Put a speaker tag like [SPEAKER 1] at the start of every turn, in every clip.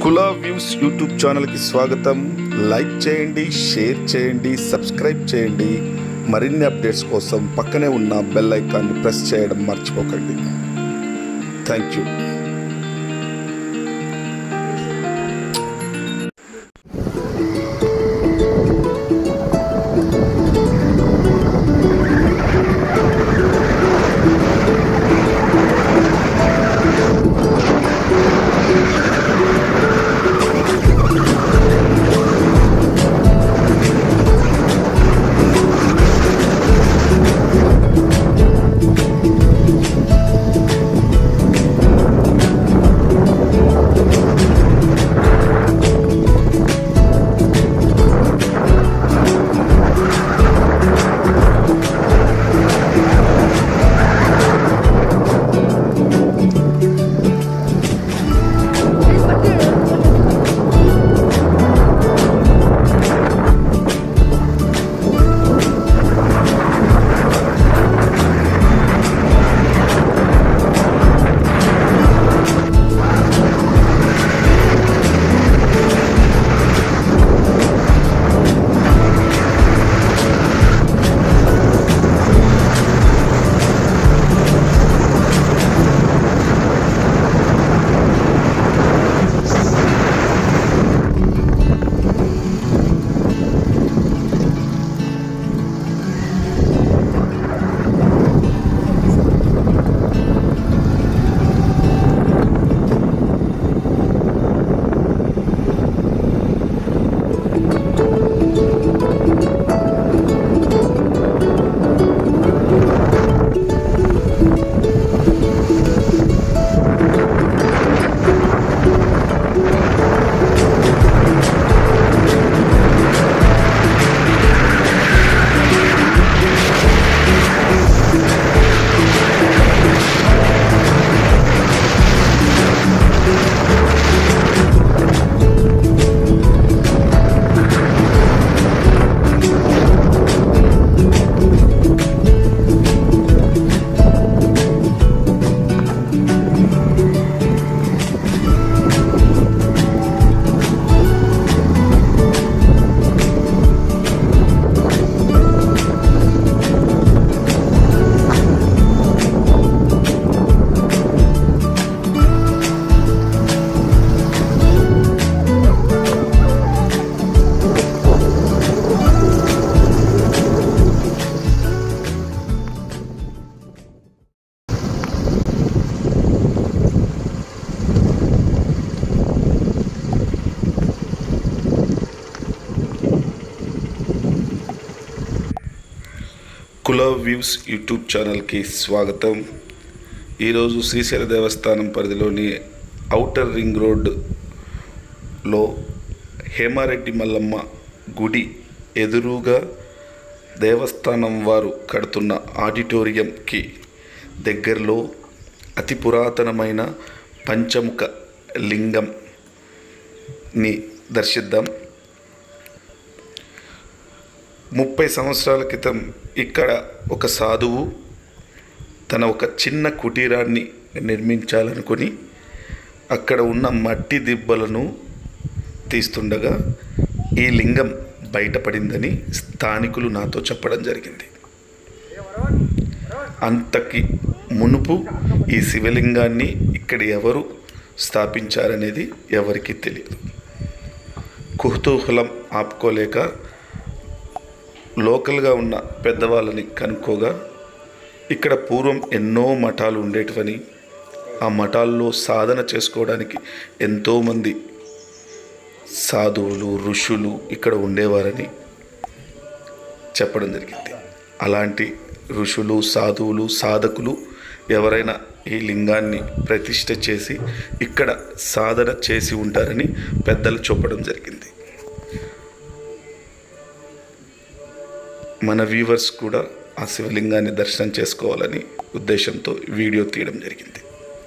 [SPEAKER 1] కులా views YouTube ఛానల్కి స్వాగతం like చేయండి షేర్ చేయండి సబ్స్క్రైబ్ చేయండి మరిన్ని అప్డేట్స్ కోసం పక్కనే ఉన్న బెల్ ఐకాన్ని ప్రెస్ చేయడం మర్చిపోకండి థ్యాంక్ యూ కులా వ్యూస్ యూట్యూబ్ ఛానల్కి స్వాగతం ఈరోజు శ్రీశైల దేవస్థానం పరిధిలోని ఔటర్ రింగ్ రోడ్లో హేమారెడ్డి మల్లమ్మ గుడి ఎదురుగా దేవస్థానం వారు కడుతున్న ఆడిటోరియంకి దగ్గరలో అతి పురాతనమైన పంచముఖ లింగంని దర్శిద్దాం ముప్పై సంవత్సరాల క్రితం ఇక్కడ ఒక సాధువు తన ఒక చిన్న కుటీరాన్ని నిర్మించాలనుకొని అక్కడ ఉన్న మట్టి దిబ్బలను తీస్తుండగా ఈ లింగం బయటపడిందని స్థానికులు నాతో చెప్పడం జరిగింది అంతకి మునుపు ఈ శివలింగాన్ని ఇక్కడ ఎవరు స్థాపించారనేది ఎవరికీ తెలియదు కుతూహలం ఆపుకోలేక లోకల్గా ఉన్న పెద్దవాళ్ళని కనుక్కోగా ఇక్కడ పూర్వం ఎన్నో మఠాలు ఉండేటివని ఆ మఠాల్లో సాధన చేసుకోవడానికి ఎంతోమంది సాధువులు ఋషులు ఇక్కడ ఉండేవారని చెప్పడం జరిగింది అలాంటి ఋషులు సాధువులు సాధకులు ఎవరైనా ఈ లింగాన్ని ప్రతిష్ఠ చేసి ఇక్కడ సాధన చేసి ఉంటారని పెద్దలు చెప్పడం జరిగింది మన వ్యూవర్స్ కూడా ఆ శివలింగాన్ని దర్శనం చేసుకోవాలని ఉద్దేశంతో వీడియో తీయడం జరిగింది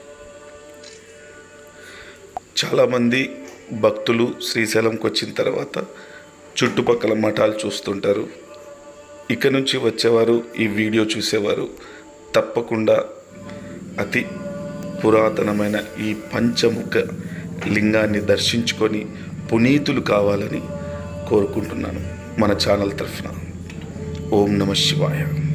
[SPEAKER 1] చాలామంది భక్తులు శ్రీశైలంకి వచ్చిన తర్వాత చుట్టుపక్కల మఠాలు చూస్తుంటారు ఇక నుంచి వచ్చేవారు ఈ వీడియో చూసేవారు తప్పకుండా అతి పురాతనమైన ఈ పంచముఖ లింగాన్ని దర్శించుకొని పునీతులు కావాలని కోరుకుంటున్నాను మన ఛానల్ తరఫున ఓం నమ శివాయ